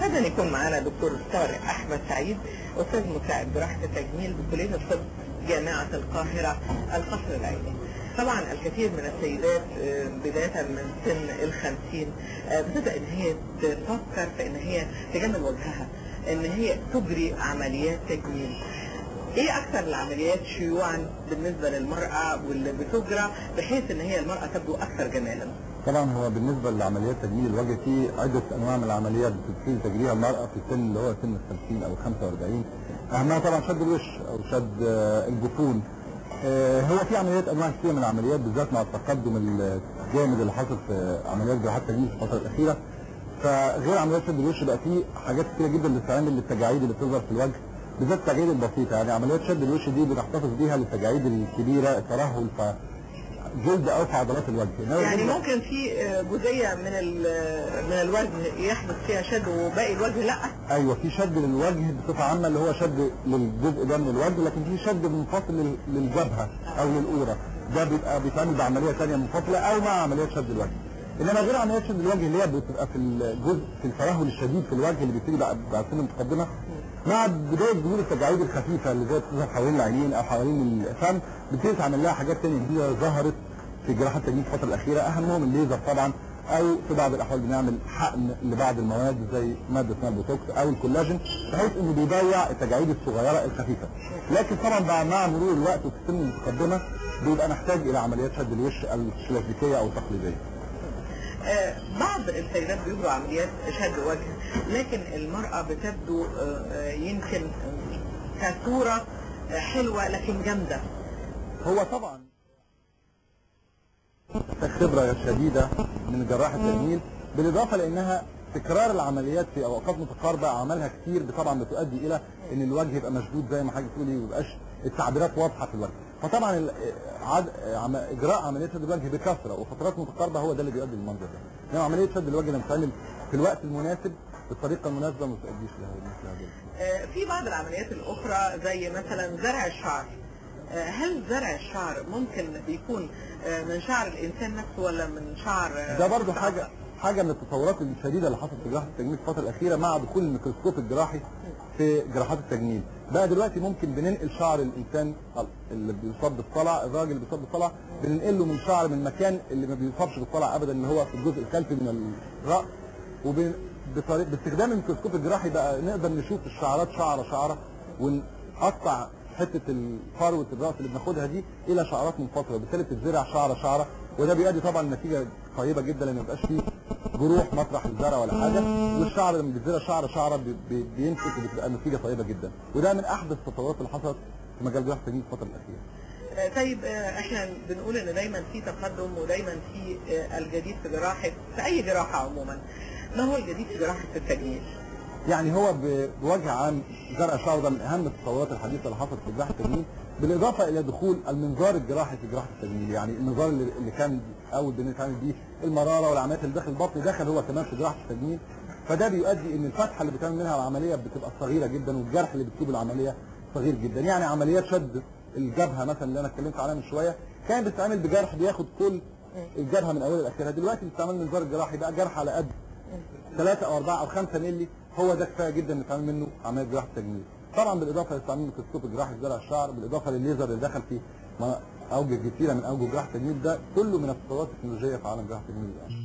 سعادة ان يكون معانا دكتور طارق احمد سعيد استاذ مساعد جراحة التجميل بكلية الطب جامعة القاهرة القصر العيني طبعا الكثير من السيدات آه، بداية من سن الخمسين آه، بتبدأ ان هي تفكر في ان هي تجمل وجهها ان هي تجري عمليات تجميل ايه اكثر العمليات شيوعا بالنسبة للمرأة واللي بتجرى بحيث ان هي المرأة تبدو اكثر جمالا طبعا هو بالنسبه لعمليات تجميل الوجه في عده انواع من العمليات بتبتدي تجريها المراه في السن اللي هو سن ال 50 او 45 اهمها طبعا شد الوش او شد آه، الجفون آه، هو في عمليات انواع كثيره من العمليات بالذات مع التقدم الجامد اللي حصل في عمليات جراحات التجميل في الفتره الاخيره فغير عمليات شد الوش بقى في حاجات كثيره جدا بتستعمل للتجاعيد اللي بتظهر في الوجه بالذات التجاعيد البسيطه يعني عمليات شد الوش دي بنحتفظ بيها للتجاعيد الكبيره الترهل ف جلد او في عضلات الوجه إنما يعني بالنسبة- ممكن في آه، جزئية من ال- من الوجه يحدث فيها شد وباقي الوجه لا ايوه في شد للوجه بصفه عامه اللي هو شد للجزء ده من الوجه لكن في شد منفصل لل- للجبهه او للقوره ده بيبقى بيتعمل بعمليه ثانيه منفصله او مع عمليات شد الوجه انما غير عمليات شد الوجه اللي هي بتبقى في الجزء في الترهل الشديد في الوجه اللي بيبتدي بعد بعد سن متقدمه مع بدايه ظهور التجاعيد الخفيفه اللي زي بتظهر حوالين العينين او حوالين الفم بتبتدي تعمل لها حاجات ثانيه جديده ظهرت في جراحات التجميل في الفتره الاخيره اهمهم الليزر طبعا او في بعض الاحوال بنعمل حقن لبعض المواد زي ماده اسمها البوتوكس او الكولاجين بحيث انه بيضيع التجاعيد الصغيره الخفيفه لكن طبعا بعد مع مرور الوقت وفي السن المتقدمه بيبقى نحتاج الى عمليات شد الوش الكلاسيكيه او التقليديه آه، بعض السيدات بيجروا عمليات شد وجه لكن المرأة بتبدو آه، آه، يمكن آه، كصورة آه، حلوة لكن جامدة هو طبعا خبرة شديدة من جراح التجميل بالإضافة لأنها تكرار العمليات في أوقات متقاربة عملها كتير طبعا بتؤدي إلى إن الوجه يبقى مشدود زي ما حضرتك بتقولي ويبقاش التعبيرات واضحة في الوجه فطبعا ال- عد... عم... إجراء عملية شد الوجه بكثرة وفترات متقاربة هو ده اللي بيؤدي للمنظر ده إنما عملية شد الوجه لما بتتعمل في الوقت المناسب بالطريقة المناسبة ما بتؤديش لهذا مثل هذا آه، في بعض العمليات الأخرى زي مثلا زرع الشعر آه، هل زرع الشعر ممكن بيكون آه، من شعر الإنسان نفسه ولا من شعر آه، ده برضو شعر؟ حاجة حاجة من التطورات الشديدة اللي حصلت في جراحة التجميل في الفترة الأخيرة مع دخول الميكروسكوب الجراحي في جراحات التجميل بقى دلوقتي ممكن بننقل شعر الإنسان اللي بيصاب بالصلع الراجل اللي بيصاب بالصلع بننقله من شعر من مكان اللي ما بيصابش بالصلع أبدا اللي هو في الجزء الخلفي من الرأس وبن بطريقة باستخدام الميكروسكوب الجراحي بقى نقدر نشوف الشعرات شعرة شعرة ونقطع حته فروه الراس اللي بناخدها دي الى شعرات منفصله وبالتالي بتتزرع شعره شعره وده بيؤدي طبعا لنتيجه طيبه جدا لان ما يبقاش فيه جروح مطرح الزرع ولا حاجه والشعر لما بيتزرع شعره شعره بي- بي- بيمسك وبتبقى النتيجه طيبه جدا وده من احدث التطورات اللي حصلت في مجال جراحه التجميل الفتره الاخيره آه، طيب آه، احنا بنقول ان دايما في تقدم ودايما في آه، الجديد في جراحة في أي جراحة عموما ما هو الجديد في جراحة التجميل؟ يعني هو ب- بوجه عام زرع الشعر ده من اهم التطورات الحديثه اللي حصلت في جراحه التجميل بالاضافه الى دخول المنظار الجراحي في جراحه التجميل يعني المنظار اللي اللي كان اول بنتعامل بيه المراره والعمليات اللي داخل البطن دخل هو كمان في جراحه التجميل فده بيؤدي ان الفتحه اللي بتعمل منها العمليه بتبقى صغيره جدا والجرح اللي بتجيب العمليه صغير جدا يعني عمليات شد الجبهه مثلا اللي انا اتكلمت عنها من شويه كان بتتعمل بجرح بياخد كل الجبهه من اولها لاخرها دلوقتي بتستعمل المنظار الجراحي بقى جرح على قد ثلاثة أو أربعة أو خمسة مللي هو ده كفاية جدا نتعامل منه عملية جراحة تجميل. طبعا بالإضافة لاستعمال الميكروسكوب الجراحي في زرع الشعر بالإضافة للليزر اللي دخل في م- أوجه كثيرة من أوجه جراحة التجميل ده كله من التطورات التكنولوجية في عالم جراحة التجميل الآن.